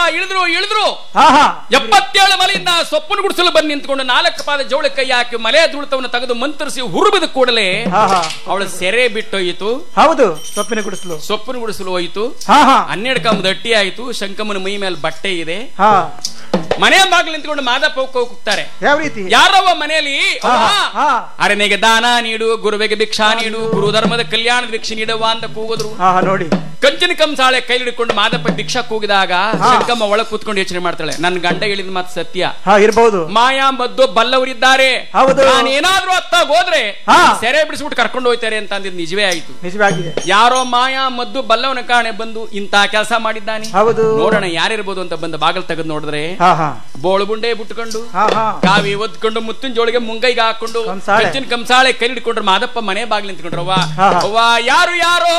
ಇಳಿದ್ರು ಇಳಿದ್ರು ಹಾ ಹಾ ಎಪ್ಪತ್ತೇಳು ಮಲೆಯಿಂದ ಸೊಪ್ಪನ್ನು ಗುಡಿಸಲು ಬಂದು ನಿಂತ್ಕೊಂಡು ನಾಲ್ಕು ಪಾದ ಜವಳ ಕೈ ಹಾಕಿ ಮಲೆ ದುಳಿತವನ್ನು ತೆಗೆದು ಮಂತ್ರಿಸಿ ಹುರುಬಿದ ಕೂಡಲೇ ಹಾ ಹಾ ಅವಳ ಸೆರೆ ಬಿಟ್ಟೋಯಿತು ಹೌದು ಸೊಪ್ಪಿನ ಗುಡಿಸಲು ಸೊಪ್ಪನ್ನು ಗುಡಿಸಲು ಹೋಯಿತು ಹಾ ಹಾ ಹನ್ನೆರಡು ಕಂಬದ ಅಟ್ಟಿ ಆಯಿತು ಶಂಕಮ್ಮನ ಮೈ ಮೇಲೆ ಬಟ್ಟೆ ಇದೆ ಹಾ ಮನೆ ಬಾಗಿಲು ನಿಂತ್ಕೊಂಡು ಮಾದಪ್ಪ ಹೋಗ್ತಾರೆ ಯಾವ ರೀತಿ ಯಾರವ್ವ ಮನೆಯಲ್ಲಿ ಹಾ ಅವ್ವ, ಹಾ ಅರನೆಗೆ ದಾನ ನೀಡು ಗುರುವಿಗೆ ಭಿಕ್ಷಾ ನೀಡು ಗುರು ಧರ್ಮದ ಕಲ್ಯಾಣದ ಭಿಕ್ಷೆ ನೀಡುವ ಅಂತ ಕೂಗಿದ್ರು ಹಾ ಹಾ ನೋಡಿ ಕಂಚಿನ ಕಂಸಾಳೆ ಕೈ ಹಿಡ್ಕೊಂಡು ಮಾದಪ್ಪ ಭಿಕ್ಷಾ ಕೂಗಿದಾಗ ಶಂಕಮ್ಮ ಒಳಗ್ ಕೂತ್ಕೊಂಡು ಯೋಚನೆ ಮಾಡ್ತಾಳೆ ನನ್ನ ಗಂಡ ಹೇಳಿದ ಮಾತು ಸತ್ಯ ಹಾ ಇರ್ಬಹುದು ಮಾಯಾ ಮದ್ದು ಬಲ್ಲವರಿದ್ದಾರೆ ಹೌದು. ನಾನು ಏನಾದ್ರೂ ಅತ್ತ ಹೋದ್ರೆ ಹಾ. ಸೆರೆ ಬಿಡಿಸ್ಬಿಟ್ಟು ಕರ್ಕೊಂಡು ಹೋಗ್ತಾರೆ ಅಂತ ಅಂದಿದ್ ನಿಜವೇ ಆಯ್ತು ನಿಜವಾಗಿದೆ ಯಾರೋ ಮಾಯಾ ಮದ್ದು ಬಲ್ಲವನ ಕಾಣೆ ಬಂದು ಇಂತ ಕೆಲಸ ಮಾಡಿದ್ದಾನೆ ಹೌದು ನೋಡೋಣ ಯಾರಿರ್ಬೋದು ಅಂತ ಬಂದ ಬಾಗಲ್ ತೆಗೆದು ನೋಡಿದ್ರೆ ಹಾ ಹಾ ಬೋಳು ಬುಂಡೆ ಬಿಟ್ಕೊಂಡು ಹಾ ಹಾ ಕಾವಿ ಒದ್ಕೊಂಡು ಮುತ್ತಿನ ಜೋಳಿಗೆ ಮುಂಗೈಗೆ ಹಾಕೊಂಡು ಕಂಸಾಳೆ. ಕಂಚಿನ ಕಂಸಾಳೆ ಕೈ ಹಿಡ್ಕೊಂಡ್ರು ಮಾದಪ್ಪ ಮನೆ ಬಾಗಿಲು ನಿಂತ್ಕೊಂಡ್ರವ್ವ ಹಾ, ಹಾ. ಅವ್ವ ಯಾರು ಯಾರೋ